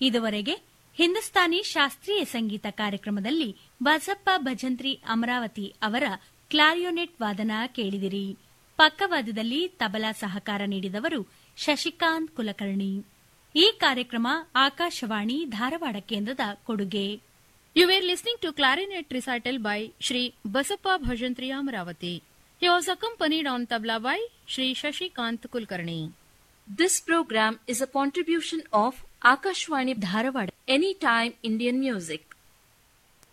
ಇದುವರೆಗೆ ಹಿಂದೂಸ್ತಾನಿ ಶಾಸ್ತ್ರೀಯ ಸಂಗೀತ ಕಾರ್ಯಕ್ರಮದಲ್ಲಿ ಬಸಪ್ಪ ಭಜಂತ್ರಿ ಅಮರಾವತಿ ಅವರ ಕ್ಲಾರಿಯೋನೆಟ್ ವಾದನ ಕೇಳಿದಿರಿ ಪಕ್ಕವಾದದಲ್ಲಿ ತಬಲಾ ಸಹಕಾರ ನೀಡಿದವರು ಶಶಿಕಾಂತ್ ಕುಲಕರ್ಣಿ ಈ ಕಾರ್ಯಕ್ರಮ ಆಕಾಶವಾಣಿ ಧಾರವಾಡ ಕೇಂದ್ರದ ಕೊಡುಗೆ You were listening to clarinet recital by Shri Basappa Bhajantri Amravati. He was accompanied on tabla by Shri Shashikant Kulkarni. This program is a contribution of Akashwani Dharwad Anytime Indian Music.